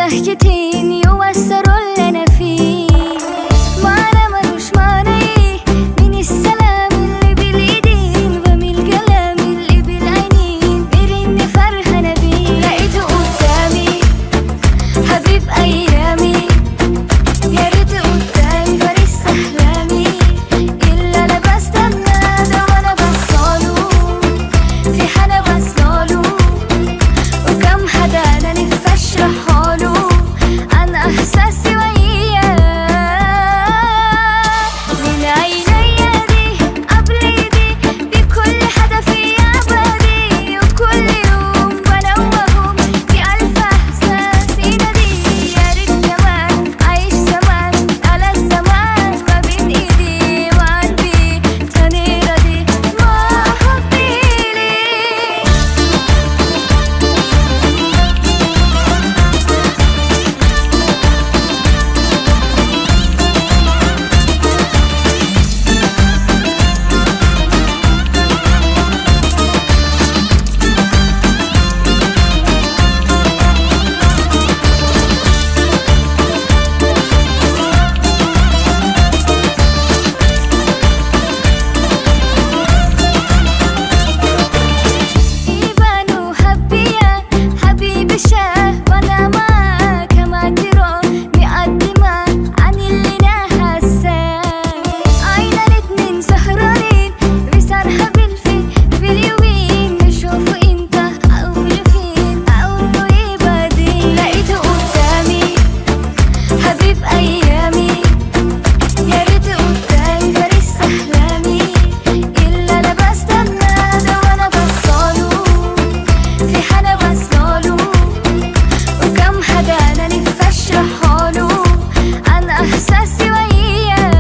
بهجتين يوسروا اللي انا فيه معنى ملوش معنى ايه من السلام اللي بالايدين ومن الكلام اللي بالعينين غير اني فرحانه بيه لقيته قدامي حبيب ايامي يا ريت قدامي فارس احلامي الا انا بستنى ده وانا بصاله في حدا بصاله وكم حدا انا نفسي اشرحاله عن احساسي وياه من عينيا دي قبل دي بكل حدا فيا بدي وكل يوم بنوهم في الف احساس ينادي يا ريت كمان عايش زمان على الزمان ما بين ايدي وقلبي تاني راضي ما حبي ليك إيبانو حبيا حبيبي شاه وانا معاك ما ترى مقدمة عن اللي انا حاساه عينا الاتنين سهرانين بسرحة بالفين باليومين نشوفه انت اقول فين اقول له ايه بعدين لقيته قدامي حبيب ايامي يا ريت قدامي فارس احلامي الا انا بستنى ده وانا بصاله في حدا بصاله وكم حدا انا نفسي اشرحاله عن احساسي وياه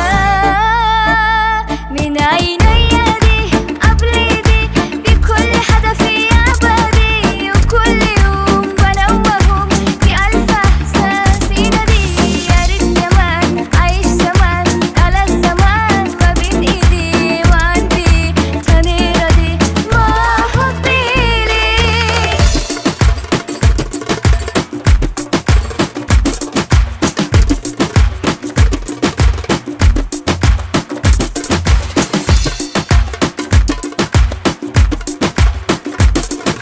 من عينيا دي قبل دي بكل حدا فيا بدي وكل يوم بنوهم في الف احساس ينادي يا ريت كمان عايش زمان على الزمان ما بين ايدي وقلبي تاني راضي ما حبي ليك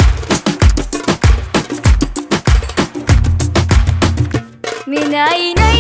من عيني